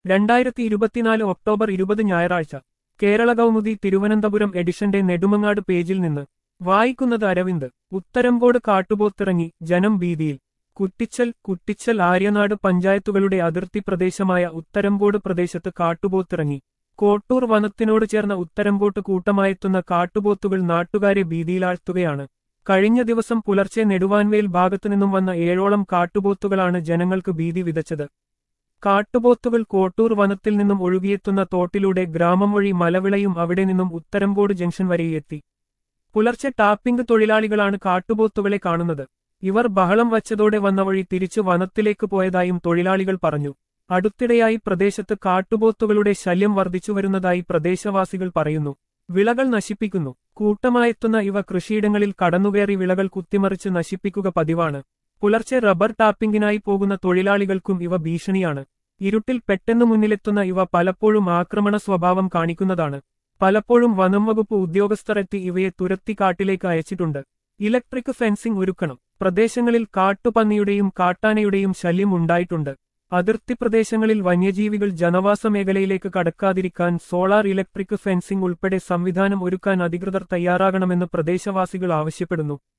രണ്ടായിരത്തി ഇരുപത്തിനാല് ഒക്ടോബർ ഇരുപത് ഞായറാഴ്ച കേരള കൗമുദി തിരുവനന്തപുരം എഡിഷന്റെ നെടുമങ്ങാട് പേജിൽ നിന്ന് വായിക്കുന്നത് അരവിന്ദ് ഉത്തരംകോട് കാട്ടുപോത്തിറങ്ങി ജനം ഭീതിയിൽ കുറ്റിച്ചൽ കുറ്റിച്ചൽ ആര്യനാട് പഞ്ചായത്തുകളുടെ അതിർത്തി പ്രദേശമായ ഉത്തരംകോട് പ്രദേശത്ത് കാട്ടുപോത്തിറങ്ങി കോട്ടൂർ വനത്തിനോട് ചേർന്ന ഉത്തരംകോട്ട് കൂട്ടമായെത്തുന്ന കാട്ടുപോത്തുകൾ നാട്ടുകാരെ ഭീതിയിലാഴ്ത്തുകയാണ് കഴിഞ്ഞ ദിവസം പുലർച്ചെ നെടുവാൻവേൽ ഭാഗത്തുനിന്നും വന്ന ഏഴോളം കാട്ടുപോത്തുകളാണ് ജനങ്ങൾക്ക് ഭീതി വിതച്ചത് കാട്ടുപോത്തുകൾ കോട്ടൂർ വനത്തിൽ നിന്നും ഒഴുകിയെത്തുന്ന തോട്ടിലൂടെ ഗ്രാമം വഴി മലവിളയും അവിടെ നിന്നും ഉത്തരംകോട് ജംഗ്ഷൻ വരെയെത്തി പുലർച്ചെ ടാപ്പിംഗ് തൊഴിലാളികളാണ് കാട്ടുപോത്തുകളെ കാണുന്നത് ഇവർ ബഹളം വച്ചതോടെ വന്ന വഴി തിരിച്ചു വനത്തിലേക്ക് പോയതായും തൊഴിലാളികൾ പറഞ്ഞു അടുത്തിടെയായി പ്രദേശത്ത് കാട്ടുപോത്തുകളുടെ ശല്യം വർദ്ധിച്ചുവരുന്നതായി പ്രദേശവാസികൾ പറയുന്നു വിളകൾ നശിപ്പിക്കുന്നു കൂട്ടമായെത്തുന്ന ഇവ കൃഷിയിടങ്ങളിൽ കടന്നുകയറി വിളകൾ കുത്തിമറിച്ച് നശിപ്പിക്കുക പതിവാണ് പുലർച്ചെ റബ്ബർ ടാപ്പിംഗിനായി പോകുന്ന തൊഴിലാളികൾക്കും ഇവ ഭീഷണിയാണ് ഇരുട്ടിൽ പെട്ടെന്ന് മുന്നിലെത്തുന്ന ഇവ പലപ്പോഴും ആക്രമണ സ്വഭാവം കാണിക്കുന്നതാണ് പലപ്പോഴും വനം വകുപ്പ് ഉദ്യോഗസ്ഥരെത്തി ഇവയെ തുരത്തി കാട്ടിലേക്ക് അയച്ചിട്ടുണ്ട് ഇലക്ട്രിക് ഫെൻസിംഗ് ഒരുക്കണം പ്രദേശങ്ങളിൽ കാട്ടുപന്നിയുടെയും കാട്ടാനയുടെയും ശല്യം ഉണ്ടായിട്ടുണ്ട് അതിർത്തി പ്രദേശങ്ങളിൽ വന്യജീവികൾ ജനവാസ മേഖലയിലേക്ക് കടക്കാതിരിക്കാൻ സോളാർ ഇലക്ട്രിക് ഫെൻസിംഗ് ഉൾപ്പെടെ സംവിധാനം ഒരുക്കാൻ അധികൃതർ തയ്യാറാകണമെന്ന് പ്രദേശവാസികൾ ആവശ്യപ്പെടുന്നു